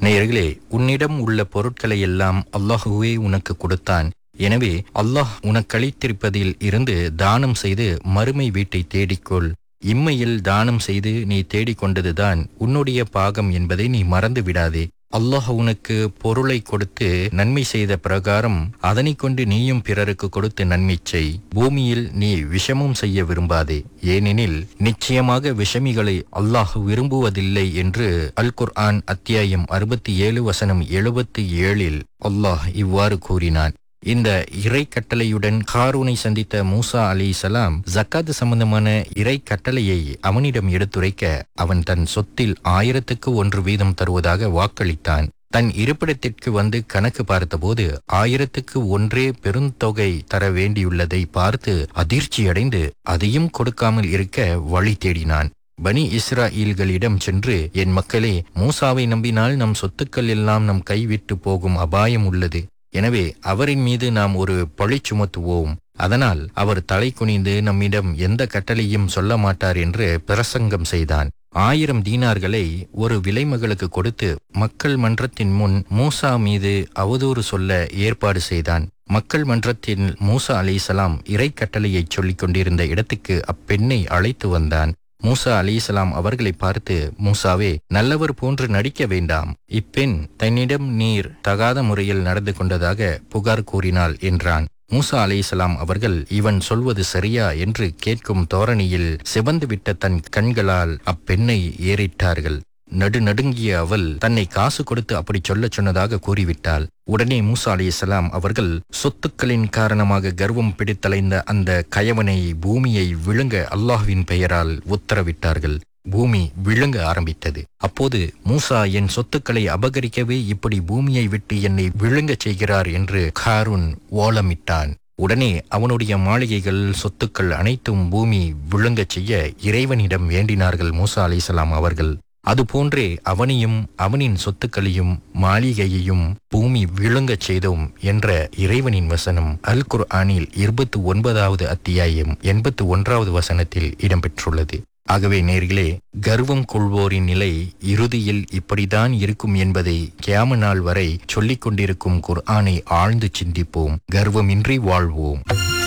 நேயர்களே உன்னிடம் உள்ள பொருட்களை எல்லாம் அல்லாஹுவே உனக்கு கொடுத்தான் எனவே அல்லாஹ் உனக்களித்திருப்பதில் இருந்து தானம் செய்து மறுமை வீட்டை தேடிக்கொள் இம்மையில் தானம் செய்து நீ தேடிக்கொண்டதுதான் உன்னுடைய பாகம் என்பதை நீ மறந்து விடாதே அல்லாஹ் உனக்கு பொருளை கொடுத்து நன்மை செய்த பிரகாரம் அதனைக் கொண்டு நீயும் பிறருக்கு கொடுத்து நன்மை செய் பூமியில் நீ விஷமும் செய்ய விரும்பாதே ஏனெனில் நிச்சயமாக விஷமிகளை அல்லாஹ் விரும்புவதில்லை என்று அல் குர்ஆன் அத்தியாயம் அறுபத்தி ஏழு வசனம் எழுபத்தி ஏழில் அல்லாஹ் இவ்வாறு கூறினான் இந்த இறை கட்டளையுடன் ஹாரூனை சந்தித்த மூசா அலி சலாம் ஜக்காத் சம்பந்தமான இறை கட்டளையை அவனிடம் எடுத்துரைக்க அவன் தன் சொத்தில் ஆயிரத்துக்கு ஒன்று வீதம் தருவதாக வாக்களித்தான் தன் இருப்பிடத்திற்கு வந்து கணக்கு பார்த்தபோது ஆயிரத்துக்கு ஒன்றே பெருந்தொகை தர வேண்டியுள்ளதை பார்த்து அதிர்ச்சியடைந்து அதையும் கொடுக்காமல் இருக்க வழி தேடினான் பனி இஸ்ராயீல்களிடம் சென்று என் மக்களே மூசாவை நம்பினால் நம் சொத்துக்கள் எல்லாம் நம் கைவிட்டு போகும் அபாயம் உள்ளது எனவே அவரின் மீது நாம் ஒரு பழி சுமத்துவோம் அதனால் அவர் தலை குனிந்து நம்மிடம் எந்த கட்டளையும் சொல்ல மாட்டார் என்று பிரசங்கம் செய்தான் ஆயிரம் தீனார்களை ஒரு விலைமகளுக்கு கொடுத்து மக்கள் மன்றத்தின் முன் மூசா மீது அவதூறு சொல்ல ஏற்பாடு செய்தான் மக்கள் மன்றத்தில் மூசா அலிசலாம் இறை கட்டளையை சொல்லிக் கொண்டிருந்த இடத்துக்கு அப்பெண்ணை அழைத்து வந்தான் மூசா அலிசலாம் அவர்களை பார்த்து மூசாவே நல்லவர் போன்று நடிக்க வேண்டாம் இப்பெண் தன்னிடம் நீர் தகாத முறையில் நடந்து கொண்டதாக புகார் கூறினாள் என்றான் மூசா அலிசலாம் அவர்கள் இவன் சொல்வது சரியா என்று கேட்கும் தோரணியில் சிவந்துவிட்ட தன் கண்களால் அப்பெண்ணை ஏறிட்டார்கள் நடுநடுங்கிய அவள் தன்னை காசு கொடுத்து அப்படி சொல்லச் சொன்னதாக கூறிவிட்டாள் உடனே மூசா அலிசலாம் அவர்கள் சொத்துக்களின் காரணமாக கர்வம் பிடித்தலைந்த அந்த கயவனை பூமியை விழுங்க அல்லாஹ்வின் பெயரால் உத்தரவிட்டார்கள் பூமி விழுங்க ஆரம்பித்தது அப்போது மூசா என் சொத்துக்களை அபகரிக்கவே இப்படி பூமியை விட்டு என்னை விழுங்கச் செய்கிறார் என்று காரூன் ஓலமிட்டான் உடனே அவனுடைய மாளிகைகள் சொத்துக்கள் அனைத்தும் பூமி விழுங்கச் செய்ய இறைவனிடம் வேண்டினார்கள் மூசா அலிசலாம் அவர்கள் அதுபோன்றே அவனையும் அவனின் சொத்துக்களையும் மாளிகையையும் பூமி விழுங்கச் செய்தோம் என்ற இறைவனின் வசனம் அல் குர்ஆனில் இருபத்தி ஒன்பதாவது அத்தியாயம் எண்பத்து ஒன்றாவது வசனத்தில் இடம்பெற்றுள்ளது ஆகவே நேர்களே கர்வம் கொள்வோரின் நிலை இறுதியில் இப்படிதான் இருக்கும் என்பதை கியாம நாள் வரை சொல்லிக் கொண்டிருக்கும் குர்ஆனை ஆழ்ந்து சிந்திப்போம் கர்வமின்றி வாழ்வோம்